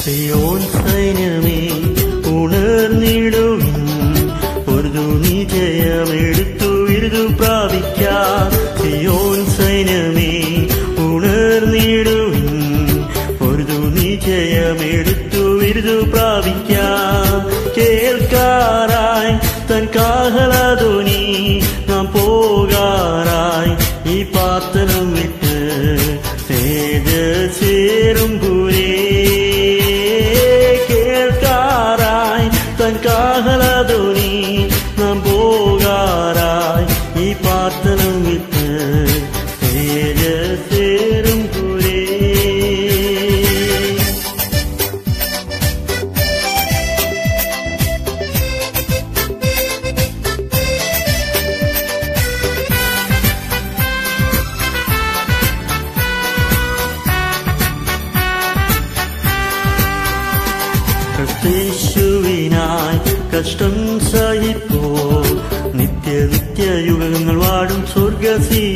സിയോൻ സൈന്യമേ ഉണർന്നിടുവിൻ ഒരു നിജയമെടുത്തു വിരുതു പ്രാപിക്കാം സിയോൻ സൈന്യമേ ഉണർന്നിടുവിൻ ഒരു നിജയമെടുത്തു വിരുതു പ്രാപിക്കാം കേൾക്കാറായി തൻ കാഹളധ്വനി നാം പോകാറായി ഈ പാത്തനം വിട്ട് തേജസേറും പൂരേ കേൾക്കാറായി തൻ കാഹളധ്വനി നാം പോകാറായി ഈ പാത്തനം വിട്ട് തേജസേറും പൂരേ ക്രിസ്തേശുവിനായി കഷ്ടം സഹിപ്പോ നിത്യ നിത്യ യുഗങ്ങൾ വാടും സ്വർഗസീ